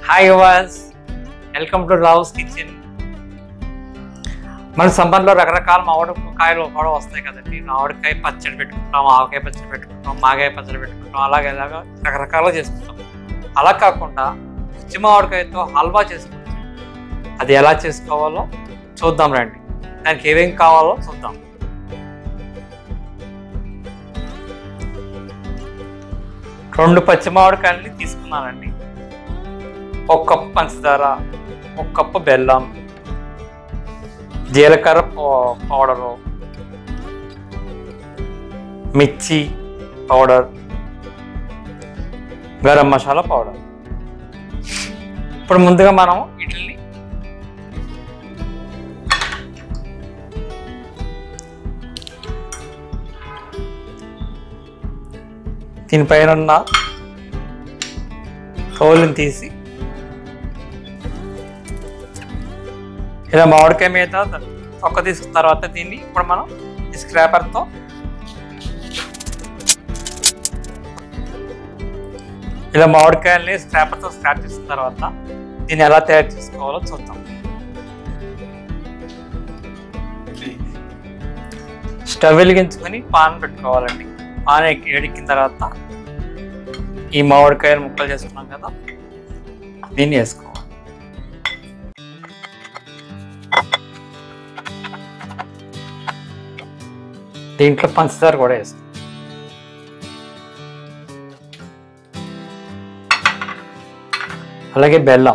hi వాస్ welcome to Rao's kitchen మన సమ్మర్లో రకరకాల మామిడికాయలు కూడా వస్తాయి కదండి మామిడికాయ పచ్చడి పెట్టుకుంటాం ఆవకాయ పచ్చడి పెట్టుకుంటాం మాగాయ పచ్చడి పెట్టుకుంటాం అలాగే ఇలాగా రకరకాలుగా చేసుకుంటాం అలా కాకుండా పచ్చి మామిడికాయతో హల్వా చేసుకోవచ్చు అది ఎలా చేసుకోవాలో చూద్దాం రండి దానికి ఏమేం కావాలో చూద్దాం రెండు పచ్చి మామిడికాయలని తీసుకున్నానండి ఒక కప్పు పంచదార ఒక కప్పు బెల్లం జీలకర్ర పౌ- పౌడరు మిర్చి పౌడర్ గరం మసాలా పౌడర్ ఇప్పుడు ముందుగా మనం వీటిని దీనిపైన ఉన్న తోలుని తీసి ఇలా మామిడికాయ మీద తొక్క తీసుకున్న తర్వాత దీన్ని ఇప్పుడు మనం ఈ స్క్రాపర్తో ఇలా మామిడికాయల్ని స్క్రాపర్తో స్క్రాప్ చేసిన తర్వాత దీన్ని ఎలా తయారు చేసుకోవాలో చూద్దాం స్టవ్ వెలిగించుకొని పాన్ పెట్టుకోవాలండి పాన్ ఎక్కి- ఎడికిన తర్వాత ఈ మామిడికాయలు ముక్కలు చేసుకున్నాం కదా దీన్ని వేసుకోవాలి దీంట్లో పంచదార కూడా వేస్తాం అలాగే బెల్లం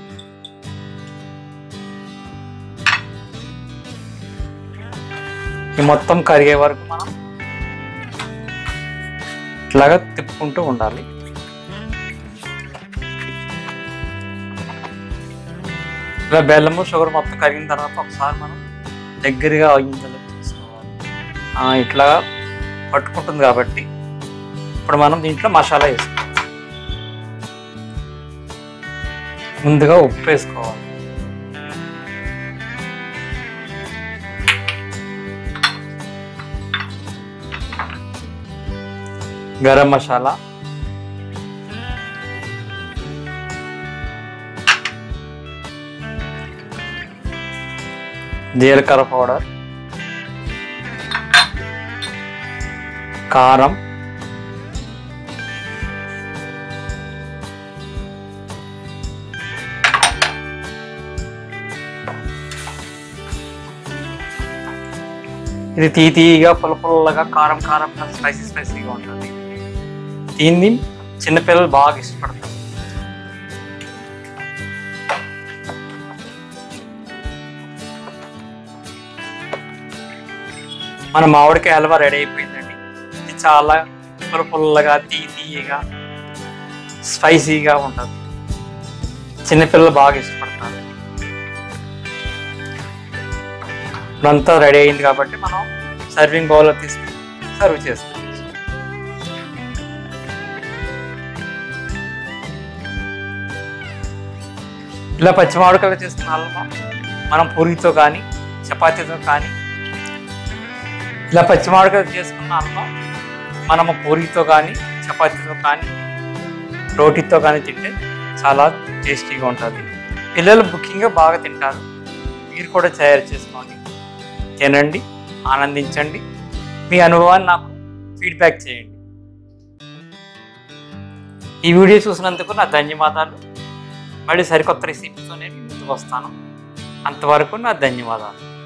ఈ మొత్తం కరిగే వరకు మనం ఇట్లాగా తిప్పుకుంటూ ఉండాలి ఇలా బెల్లము షుగర్ మొత్తం కరిగిన తర్వాత ఒకసారి మనం దగ్గరగా అయిందో లేదో చూసుకోవాలి ఆ, ఇట్లా పట్టుకుంటుంది కాబట్టి ఇప్పుడు మనం దీంట్లో మసాలా వేసుకోవాలి ముందుగా ఉప్పు వేసుకోవాలి గరం మసాలా జీలకర్ర పౌడర్ కారం ఇది తీ తీయగా పుల్ల పుల్లగా కారం కారం స్పైసీ స్పైసీగా ఉంటుంది దీన్ని చిన్నపిల్లలు బాగా ఇష్టపడతారు మన మామిడికాయ హల్వా రెడీ అయిపోయిందండి ఇది చాలా పుల్ల పుల్లగా తీ తీయగా స్పైసీగా ఉంటుంది చిన్నపిల్లలు బాగా ఇష్టపడతారు ఇప్పుడంతా రెడీ అయింది కాబట్టి మనం సర్వింగ్ బౌల్లో తీసుకుని సర్వ్ చేస్తాం ఇలా పచ్చి మామిడికాయలు చేసుకున్న హల్వా మనం పూరితో కానీ చపాతీతో కానీ ఇలా పచ్చి మామిడికాయలు చేసుకున్న హల్వా మనము పూరితో కానీ చపాతీతో కానీ రోటీతో కానీ తింటే చాలా టేస్టీగా ఉంటుంది పిల్లలు ముఖ్యంగా బాగా తింటారు మీరు కూడా తయారు చేసుకోండి తినండి ఆనందించండి మీ అనుభవాన్ని నాకు ఫీడ్బ్యాక్ చేయండి ఈ వీడియో చూసినందుకు నా ధన్యవాదాలు మళ్ళీ సరికొత్త రెసిపీతో నేను ముందుకు వస్తాను అంతవరకు నా ధన్యవాదాలు